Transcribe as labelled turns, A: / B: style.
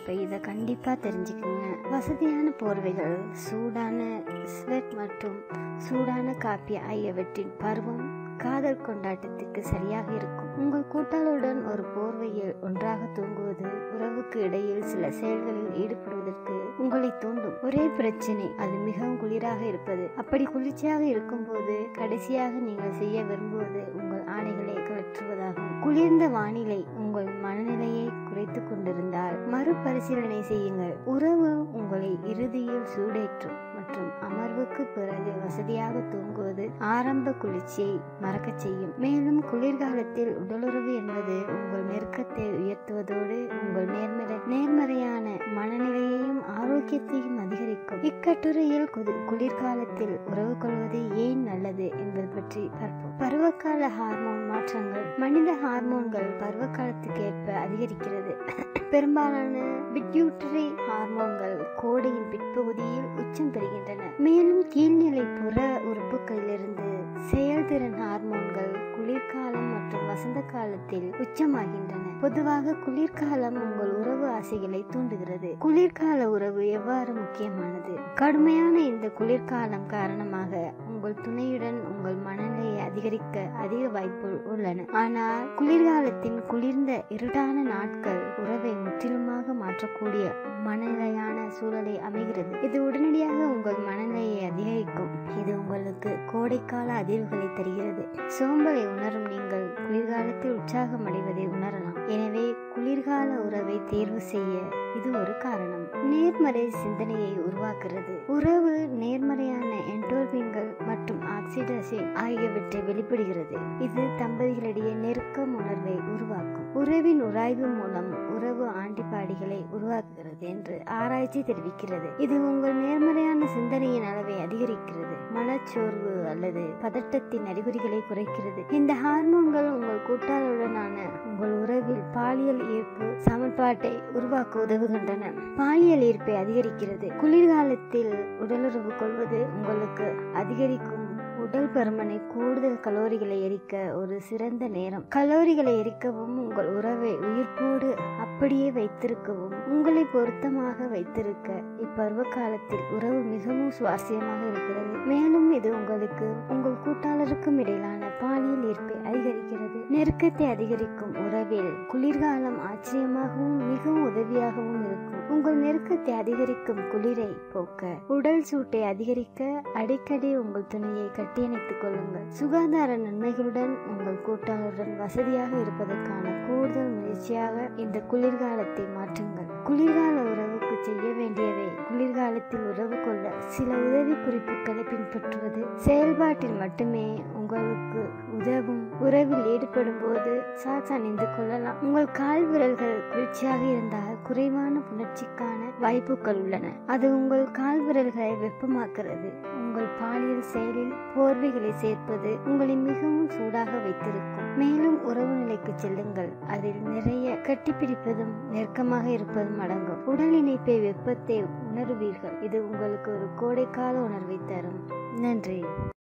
A: இப்போ இதை கண்டிப்பாக தெரிஞ்சுக்கோங்க வசதியான போர்வைகள் சூடான ஸ்வெட் மற்றும் சூடான காப்பி ஆகியவற்றின் பருவம் காதல் கொண்டாட்டத்திற்கு சரியாக இருக்கும் உங்கள் கூட்டாளருடன் ஒரு போர்வையில் ஒன்றாக தூங்குவது உறவுக்கு இடையில் சில செயல்களில் ஈடுபடுவதற்கு உங்களை தூண்டும் ஒரே பிரச்சனை அது மிகவும் குளிராக இருப்பது அப்படி குளிர்ச்சியாக இருக்கும்போது கடைசியாக நீங்கள் செய்ய விரும்புவது உங்கள் ஆடைகளை கழற்றுவதாகும் குளிர்ந்த வானிலை உங்கள் மனநிலையை குறைத்து கொண்டிருந்தால் மறுபரிசீலனை செய்யுங்கள் உறவு உங்களை இறுதியில் சூடேற்றும் மற்றும் அமர்வுக்கு பிறகு வசதியாக தூங்குவது ஆரம்ப குளிர்ச்சியை மறக்கச் செய்யும் மேலும் குளிர்காலத்தில் உடலுறவு என்பது உங்கள் நெருக்கத்தை உயர்த்துவதோடு உங்கள் நேர்மறை நேர்மறையான மனநிலையையும் ஆரோக்கியத்தையும் அதிகரிக்கும் இக்கட்டுரையில் குதி- குளிர்காலத்தில் உறவு கொள்வது ஏன் நல்லது என்பது பற்றி பார்ப்போம் பருவகால ஹார்மோன் மாற்றங்கள் மனித ஹார்மோன்கள் பருவகாலத்துக்கு ஏற்ப அதிகரிக்கிறது பெரும்பாலான பிட்யூட்டரி ஹார்மோன்கள் கோடையின் பிற்பகுதியில் உச்சம் பெறுகின்றன மேலும் கீழ்நிலை புற உறுப்புகளிலிருந்து செயல்திறன் ஹார்மோன்கள் குளிர்காலம் மற்றும் வசந்த காலத்தில் உச்சமாகின்றன பொதுவாக குளிர்காலம் உங்கள் உறவு ஆசைகளை தூண்டுகிறது குளிர்கால உறவு எவ்வாறு முக்கியமானது கடுமையான இந்த குளிர்காலம் காரணமாக உங்கள் துணையுடன் உங்கள் மனநிலையை அதிகரிக்க அதிக வாய்ப்பு உள்ளன ஆனால் குளிர்காலத்தின் குளிர்ந்த இருட்டான நாட்கள் உறவை முற்றிலுமாக மாற்றக்கூடிய மனநிலையான சூழலை அமைகிறது இது உடனடியாக உங்கள் மனநிலையை அதிகரிக்கும் இது உங்களுக்கு கோடைக்கால அதிர்வுகளை தருகிறது சோம்பலை உணரும் நீங்கள் குளிர்காலத்தில் உற்சாகம் அடைவதை உணரலாம் எனவே குளிர்கால உறவை தேர்வு செய்ய இது ஒரு காரணம் நேர்மறை சிந்தனையை உருவாக்குறது உறவு நேர்மறையான என்டோர்பின்கள் மற்றும் ஆக்சிடோசின் ஆகியவற்றை வெளிப்படுகிறது இது தம்பதிகளிடையே நெருக்கம் உணர்வை உருவாக்கும் உறவின் உராய்வு மூலம் உறவு ஆண்டிபாடிகளை உருவாக்குகிறது என்று ஆராய்ச்சி தெரிவிக்கிறது இது உங்கள் நேர்மறையான சிந்தனையின் அளவை அதிகரிக்கிறது மனச்சோர்வு அல்லது பதட்டத்தின் அறிகுறிகளை குறைக்கிறது இந்த ஹார்மோன்கள் உங்கள் கூட்டாளருடனான உங்கள் உறவில் பாலியல் ஈர்ப்பு சமன்பாட்டை உருவாக்க உதவுகின்றன பாலியல் ஈர்ப்பை அதிகரிக்கிறது குளிர்காலத்தில் உடலுறவு கொள்வது உங்களுக்கு அதிகரிக்கும் உடல் பருமனை கூடுதல் கலோரிகளை எரிக்க ஒரு சிறந்த நேரம் கலோரிகளை எரிக்கவும் உங்கள் உறவை உயிர்ப்போடு அப்படியே வைத்திருக்கவும் உங்களை பொருத்தமாக வைத்திருக்க இப்பருவ காலத்தில் உறவு மிகவும் சுவாரஸ்யமாக இருக்கிறது மேலும் இது உங்களுக்கு உங்கள் கூட்டாளருக்கும் இடையிலான பாலியல் ஈர்ப்பை அதிகரிக்கிறது நெருக்கத்தை அதிகரிக்கும் உறவில் குளிர்காலம் ஆச்சரியமாகவும் மிகவும் உதவியாகவும் இருக்கும் உங்கள் நெருக்கத்தை அதிகரிக்கும் குளிரை போக்க உடல் சூட்டை அதிகரிக்க அடிக்கடி உங்கள் துணையை கட்டியணைத்துக் கொள்ளுங்கள் சுகாதார நன்மைகளுடன் உங்கள் கூட்டாளருடன் வசதியாக இருப்பதற்கான கூடுதல் முயற்சியாக இந்த குளிர்காலத்தை மாற்றுங்கள் குளிர்கால உறவுக்கு செய்ய வேண்டியவை குளிர்காலத்தில் உறவு கொள்ள சில உதவி குறிப்புகளை பின்பற்றுவது செயல்பாட்டில் மட்டுமே உங்களுக்கு உதவும் உறவில் ஈடுபடும் போது சாக்ஸ் அணிந்து கொள்ளலாம் உங்கள் கால் விரல்கள் குளிர்ச்சியாக இருந்தால் குறைவான புணர்ச்சிக்கான வாய்ப்புகள் உள்ளன அது உங்கள் கால் விரல்களை வெப்பமாக்குறது உங்கள் பாலியல் செயலில் போர்வைகளை சேர்ப்பது உங்களை மிகவும் சூடாக வைத்திருக்கும் மேலும் உறவு நிலைக்கு செல்லுங்கள் அதில் நிறைய கட்டிப்பிடிப்பதும் நெருக்கமாக இருப்பதும் அடங்கும் உடல் இணைப்பை வெப்பத்தை உணருவீர்கள் இது உங்களுக்கு ஒரு கோடைக்கால உணர்வை தரும் நன்றி